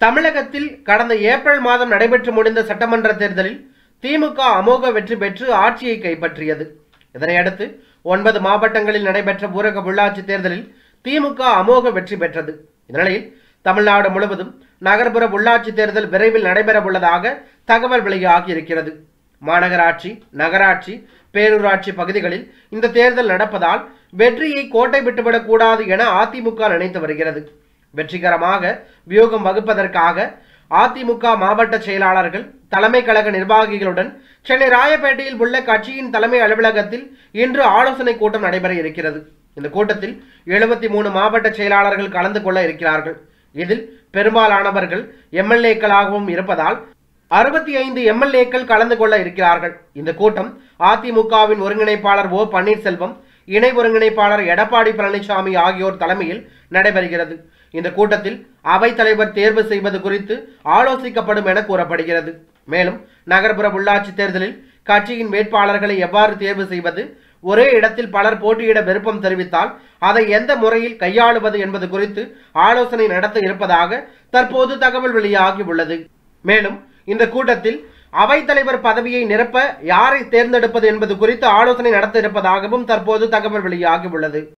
தமிழகத்தில் கடந்த ஏப்ரல் மாதம் நடைபெற்று முடிந்த சட்டமன்ற தேர்தலில் திமுக அமோக வெற்றி பெற்று ஆட்சியை கைப்பற்றியது இதனையடுத்து ஒன்பது மாவட்டங்களில் நடைபெற்ற ஊரக உள்ளாட்சி தேர்தலில் திமுக அமோக வெற்றி பெற்றது இந்நிலையில் தமிழ்நாடு முழுவதும் நகர்ப்புற உள்ளாட்சி தேர்தல் விரைவில் நடைபெற உள்ளதாக தகவல் வெளியாகி இருக்கிறது மாநகராட்சி நகராட்சி பேரூராட்சி பகுதிகளில் இந்த தேர்தல் நடப்பதால் வெற்றியை கோட்டை விட்டுவிடக் கூடாது என அதிமுக நினைத்து வருகிறது வெற்றிகரமாக வியூகம் வகுப்பதற்காக அதிமுக மாவட்ட செயலாளர்கள் தலைமை கழக நிர்வாகிகளுடன் சென்னை ராயப்பேட்டையில் உள்ள கட்சியின் தலைமை அலுவலகத்தில் இன்று ஆலோசனை கூட்டம் நடைபெற இருக்கிறது இந்த கூட்டத்தில் எழுபத்தி மூணு மாவட்ட செயலாளர்கள் கலந்து கொள்ள இருக்கிறார்கள் இதில் பெரும்பாலானவர்கள் எம்எல்ஏக்களாகவும் இருப்பதால் அறுபத்தி ஐந்து எம்எல்ஏக்கள் கலந்து கொள்ள இருக்கிறார்கள் இந்த கூட்டம் அதிமுகவின் ஒருங்கிணைப்பாளர் ஓ பன்னீர்செல்வம் இணை ஒருங்கிணைப்பாளர் எடப்பாடி பழனிசாமி ஆகியோர் தலைமையில் நடைபெறுகிறது இந்த கூட்டத்தில் அவைத் தலைவர் தேர்வு செய்வது குறித்து ஆலோசிக்கப்படும் என கூறப்படுகிறது மேலும் நகர்ப்புற உள்ளாட்சி தேர்தலில் கட்சியின் வேட்பாளர்களை எவ்வாறு தேர்வு செய்வது ஒரே இடத்தில் பலர் போட்டியிட விருப்பம் தெரிவித்தால் அதை எந்த முறையில் கையாளுவது என்பது குறித்து ஆலோசனை நடத்த இருப்பதாக தற்போது தகவல் வெளியாகி உள்ளது மேலும் இந்த கூட்டத்தில் அவைத்தலைவர் பதவியை நிரப்ப யாரை தேர்ந்தெடுப்பது என்பது குறித்து ஆலோசனை நடத்த இருப்பதாகவும் தற்போது தகவல் வெளியாகி உள்ளது